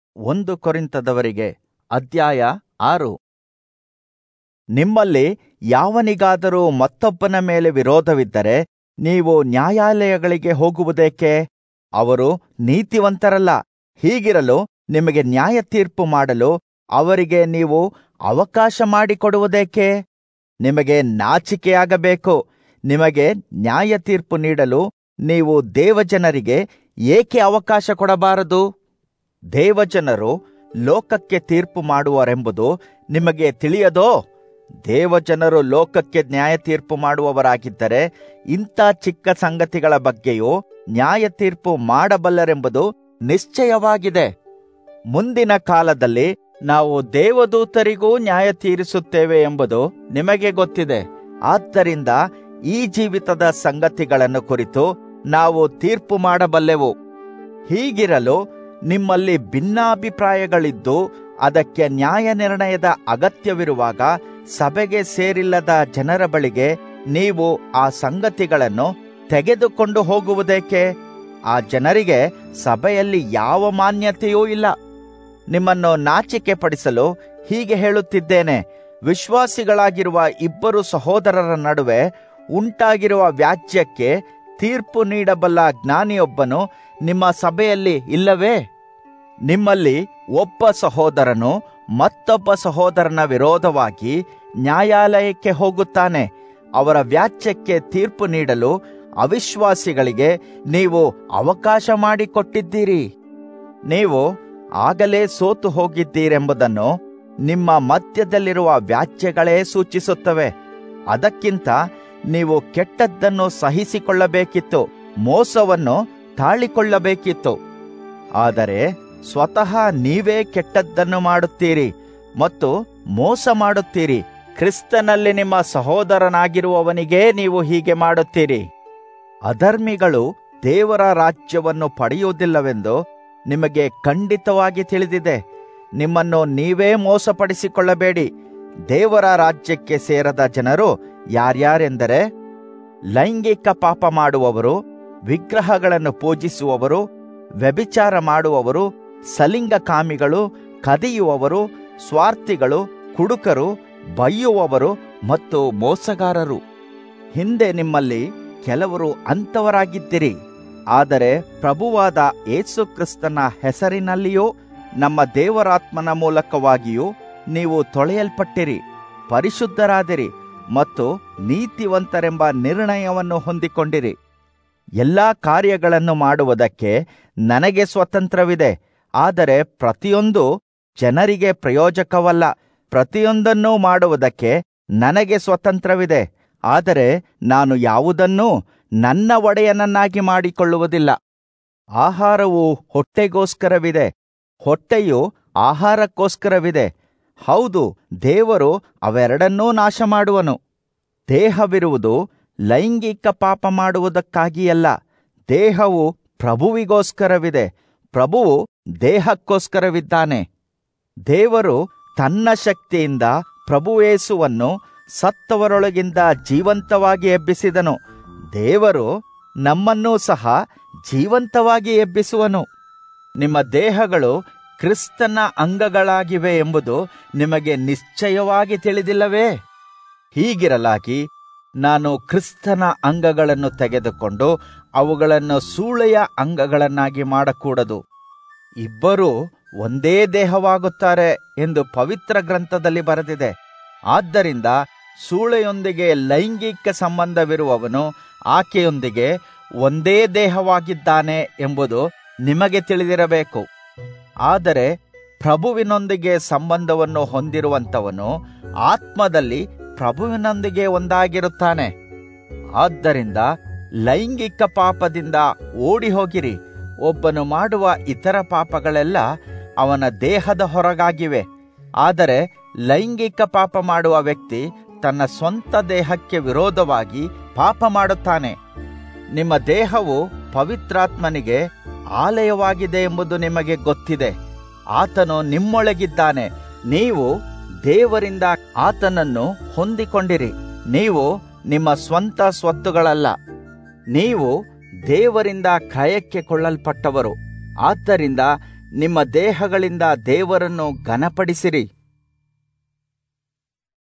ಒಂದು ಕೊರಿಂತದವರಿಗೆ ಅಧ್ಯಾಯ ಆರು ನಿಮ್ಮಲ್ಲಿ ಯಾವನಿಗಾದರೂ ಮತ್ತೊಬ್ಬನ ಮೇಲೆ ವಿರೋಧವಿದ್ದರೆ ನೀವು ನ್ಯಾಯಾಲಯಗಳಿಗೆ ಹೋಗುವುದೇಕೆ ಅವರು ನೀತಿವಂತರಲ್ಲ ಹೀಗಿರಲು ನಿಮಗೆ ನ್ಯಾಯ ತೀರ್ಪು ಮಾಡಲು ಅವರಿಗೆ ನೀವು ಅವಕಾಶ ಮಾಡಿಕೊಡುವುದೇಕೆ ನಿಮಗೆ ನಾಚಿಕೆಯಾಗಬೇಕು ನಿಮಗೆ ನ್ಯಾಯ ತೀರ್ಪು ನೀಡಲು ನೀವು ದೇವಜನರಿಗೆ ಏಕೆ ಅವಕಾಶ ಕೊಡಬಾರದು ದೇವಜನರು ಲೋಕಕ್ಕೆ ತೀರ್ಪು ಮಾಡುವರೆಂಬುದು ನಿಮಗೆ ತಿಳಿಯದೋ ದೇವಜನರು ಲೋಕಕ್ಕೆ ನ್ಯಾಯ ತೀರ್ಪು ಮಾಡುವವರಾಗಿದ್ದರೆ ಇಂಥ ಚಿಕ್ಕ ಸಂಗತಿಗಳ ಬಗ್ಗೆಯೂ ನ್ಯಾಯ ತೀರ್ಪು ಮಾಡಬಲ್ಲರೆಂಬುದು ನಿಶ್ಚಯವಾಗಿದೆ ಮುಂದಿನ ಕಾಲದಲ್ಲಿ ನಾವು ದೇವದೂತರಿಗೂ ನ್ಯಾಯ ತೀರಿಸುತ್ತೇವೆ ಎಂಬುದು ನಿಮಗೆ ಗೊತ್ತಿದೆ ಆದ್ದರಿಂದ ಈ ಜೀವಿತದ ಸಂಗತಿಗಳನ್ನು ಕುರಿತು ನಾವು ತೀರ್ಪು ಮಾಡಬಲ್ಲೆವು ಹೀಗಿರಲು ನಿಮ್ಮಲ್ಲಿ ಭಿನ್ನಾಭಿಪ್ರಾಯಗಳಿದ್ದು ಅದಕ್ಕೆ ನ್ಯಾಯ ನಿರ್ಣಯದ ಅಗತ್ಯವಿರುವಾಗ ಸಭೆಗೆ ಸೇರಿಲ್ಲದ ಜನರ ಬಳಿಗೆ ನೀವು ಆ ಸಂಗತಿಗಳನ್ನು ತೆಗೆದುಕೊಂಡು ಹೋಗುವುದೇಕೆ ಆ ಜನರಿಗೆ ಸಭೆಯಲ್ಲಿ ಯಾವ ಮಾನ್ಯತೆಯೂ ಇಲ್ಲ ನಿಮ್ಮನ್ನು ನಾಚಿಕೆ ಪಡಿಸಲು ಹೀಗೆ ಹೇಳುತ್ತಿದ್ದೇನೆ ವಿಶ್ವಾಸಿಗಳಾಗಿರುವ ಇಬ್ಬರು ಸಹೋದರರ ನಡುವೆ ಉಂಟಾಗಿರುವ ವ್ಯಾಜ್ಯಕ್ಕೆ ತೀರ್ಪು ನೀಡಬಲ್ಲ ಜ್ಞಾನಿಯೊಬ್ಬನು ನಿಮ್ಮ ಸಭೆಯಲ್ಲಿ ಇಲ್ಲವೇ ನಿಮ್ಮಲ್ಲಿ ಒಬ್ಬ ಸಹೋದರನು ಮತ್ತೊಬ್ಬ ಸಹೋದರನ ವಿರೋಧವಾಗಿ ನ್ಯಾಯಾಲಯಕ್ಕೆ ಹೋಗುತ್ತಾನೆ ಅವರ ವ್ಯಾಜ್ಯಕ್ಕೆ ತೀರ್ಪು ನೀಡಲು ಅವಿಶ್ವಾಸಿಗಳಿಗೆ ನೀವು ಅವಕಾಶ ಮಾಡಿಕೊಟ್ಟಿದ್ದೀರಿ ನೀವು ಆಗಲೇ ಸೋತು ಹೋಗಿದ್ದೀರೆಂಬುದನ್ನು ನಿಮ್ಮ ಮಧ್ಯದಲ್ಲಿರುವ ವ್ಯಾಜ್ಯಗಳೇ ಸೂಚಿಸುತ್ತವೆ ಅದಕ್ಕಿಂತ ನೀವು ಕೆಟ್ಟದ್ದನ್ನು ಸಹಿಸಿಕೊಳ್ಳಬೇಕಿತ್ತು ಮೋಸವನ್ನು ತಾಳಿಕೊಳ್ಳಬೇಕಿತ್ತು ಆದರೆ ಸ್ವತಃ ನೀವೇ ಕೆಟ್ಟದ್ದನ್ನು ಮಾಡುತ್ತೀರಿ ಮತ್ತು ಮೋಸ ಮಾಡುತ್ತೀರಿ ಕ್ರಿಸ್ತನಲ್ಲಿ ನಿಮ್ಮ ಸಹೋದರನಾಗಿರುವವನಿಗೇ ನೀವು ಹೀಗೆ ಮಾಡುತ್ತೀರಿ ಅಧರ್ಮಿಗಳು ದೇವರ ರಾಜ್ಯವನ್ನು ಪಡೆಯುವುದಿಲ್ಲವೆಂದು ನಿಮಗೆ ಖಂಡಿತವಾಗಿ ತಿಳಿದಿದೆ ನಿಮ್ಮನ್ನು ನೀವೇ ಮೋಸಪಡಿಸಿಕೊಳ್ಳಬೇಡಿ ದೇವರ ರಾಜ್ಯಕ್ಕೆ ಸೇರದ ಜನರು ಯಾರ್ಯಾರೆಂದರೆ ಲೈಂಗಿಕ ಪಾಪ ಮಾಡುವವರು ವಿಗ್ರಹಗಳನ್ನು ಪೂಜಿಸುವವರು ವ್ಯಭಿಚಾರ ಮಾಡುವವರು ಸಲಿಂಗಕಾಮಿಗಳು ಕದಿಯುವವರು ಸ್ವಾರ್ಥಿಗಳು ಕುಡುಕರು ಬೈಯುವವರು ಮತ್ತು ಮೋಸಗಾರರು ಹಿಂದೆ ನಿಮ್ಮಲ್ಲಿ ಕೆಲವರು ಅಂಥವರಾಗಿದ್ದಿರಿ ಆದರೆ ಪ್ರಭುವಾದ ಯೇಸು ಕ್ರಿಸ್ತನ ಹೆಸರಿನಲ್ಲಿಯೂ ನಮ್ಮ ದೇವರಾತ್ಮನ ಮೂಲಕವಾಗಿಯೂ ನೀವು ತೊಳೆಯಲ್ಪಟ್ಟಿರಿ ಪರಿಶುದ್ಧರಾದಿರಿ ಮತ್ತು ನೀತಿವಂತರೆಂಬ ನಿರ್ಣಯವನ್ನು ಹೊಂದಿಕೊಂಡಿರಿ ಎಲ್ಲಾ ಕಾರ್ಯಗಳನ್ನು ಮಾಡುವುದಕ್ಕೆ ನನಗೆ ಸ್ವತಂತ್ರವಿದೆ ಆದರೆ ಪ್ರತಿಯೊಂದು ಜನರಿಗೆ ಪ್ರಯೋಜಕವಲ್ಲ ಪ್ರತಿಯೊಂದನ್ನೂ ಮಾಡುವುದಕ್ಕೆ ನನಗೆ ಸ್ವತಂತ್ರವಿದೆ ಆದರೆ ನಾನು ಯಾವುದನ್ನೂ ನನ್ನ ಒಡೆಯನನ್ನಾಗಿ ಮಾಡಿಕೊಳ್ಳುವುದಿಲ್ಲ ಆಹಾರವು ಹೊಟ್ಟೆಗೋಸ್ಕರವಿದೆ ಹೊಟ್ಟೆಯು ಆಹಾರಕ್ಕೋಸ್ಕರವಿದೆ ಹೌದು ದೇವರು ಅವೆರಡನ್ನೂ ನಾಶ ಮಾಡುವನು ದೇಹವಿರುವುದು ಲೈಂಗಿಕ ಪಾಪ ಮಾಡುವುದಕ್ಕಾಗಿಯಲ್ಲ ದೇಹವು ಪ್ರಭುವಿಗೋಸ್ಕರವಿದೆ ಪ್ರಭುವು ದೇಹಕ್ಕೋಸ್ಕರವಿದ್ದಾನೆ ದೇವರು ತನ್ನ ಶಕ್ತಿಯಿಂದ ಪ್ರಭುವೇಸುವನ್ನು ಸತ್ತವರೊಳಗಿಂದ ಜೀವಂತವಾಗಿ ಎಬ್ಬಿಸಿದನು ದೇವರು ನಮ್ಮನ್ನೂ ಸಹ ಜೀವಂತವಾಗಿ ಎಬ್ಬಿಸುವನು ನಿಮ್ಮ ದೇಹಗಳು ಕ್ರಿಸ್ತನ ಅಂಗಗಳಾಗಿವೆ ಎಂಬುದು ನಿಮಗೆ ನಿಶ್ಚಯವಾಗಿ ತಿಳಿದಿಲ್ಲವೇ ಹೀಗಿರಲಾಗಿ ನಾನು ಕ್ರಿಸ್ತನ ಅಂಗಗಳನ್ನು ತೆಗೆದುಕೊಂಡು ಅವುಗಳನ್ನು ಸೂಳೆಯ ಅಂಗಗಳನ್ನಾಗಿ ಮಾಡಕೂಡದು ಇಬ್ಬರೂ ಒಂದೇ ದೇಹವಾಗುತ್ತಾರೆ ಎಂದು ಪವಿತ್ರ ಗ್ರಂಥದಲ್ಲಿ ಬರೆದಿದೆ ಆದ್ದರಿಂದ ಸೂಳೆಯೊಂದಿಗೆ ಲೈಂಗಿಕ ಸಂಬಂಧವಿರುವವನು ಆಕೆಯೊಂದಿಗೆ ಒಂದೇ ದೇಹವಾಗಿದ್ದಾನೆ ಎಂಬುದು ನಿಮಗೆ ತಿಳಿದಿರಬೇಕು ಆದರೆ ಪ್ರಭುವಿನೊಂದಿಗೆ ಸಂಬಂಧವನ್ನು ಹೊಂದಿರುವಂತವನು ಆತ್ಮದಲ್ಲಿ ಪ್ರಭುವಿನೊಂದಿಗೆ ಒಂದಾಗಿರುತ್ತಾನೆ ಆದ್ದರಿಂದ ಲೈಂಗಿಕ ಪಾಪದಿಂದ ಓಡಿ ಹೋಗಿರಿ ಒಬ್ಬನು ಮಾಡುವ ಇತರ ಪಾಪಗಳೆಲ್ಲ ಅವನ ದೇಹದ ಹೊರಗಾಗಿವೆ ಆದರೆ ಲೈಂಗಿಕ ಪಾಪ ಮಾಡುವ ವ್ಯಕ್ತಿ ತನ್ನ ಸ್ವಂತ ದೇಹಕ್ಕೆ ವಿರೋಧವಾಗಿ ಪಾಪ ಮಾಡುತ್ತಾನೆ ನಿಮ್ಮ ದೇಹವು ಪವಿತ್ರಾತ್ಮನಿಗೆ ಆಲಯವಾಗಿದೆ ಎಂಬುದು ನಿಮಗೆ ಗೊತ್ತಿದೆ ಆತನು ನಿಮ್ಮೊಳಗಿದ್ದಾನೆ ನೀವು ದೇವರಿಂದ ಆತನನ್ನು ಹೊಂದಿಕೊಂಡಿರಿ ನೀವು ನಿಮ್ಮ ಸ್ವಂತ ಸ್ವತ್ತುಗಳಲ್ಲ ನೀವು ದೇವರಿಂದ ಕ್ರಯಕ್ಕೆ ಕೊಳ್ಳಲ್ಪಟ್ಟವರು ಆದ್ದರಿಂದ ನಿಮ್ಮ ದೇಹಗಳಿಂದ ದೇವರನ್ನು ಘನಪಡಿಸಿರಿ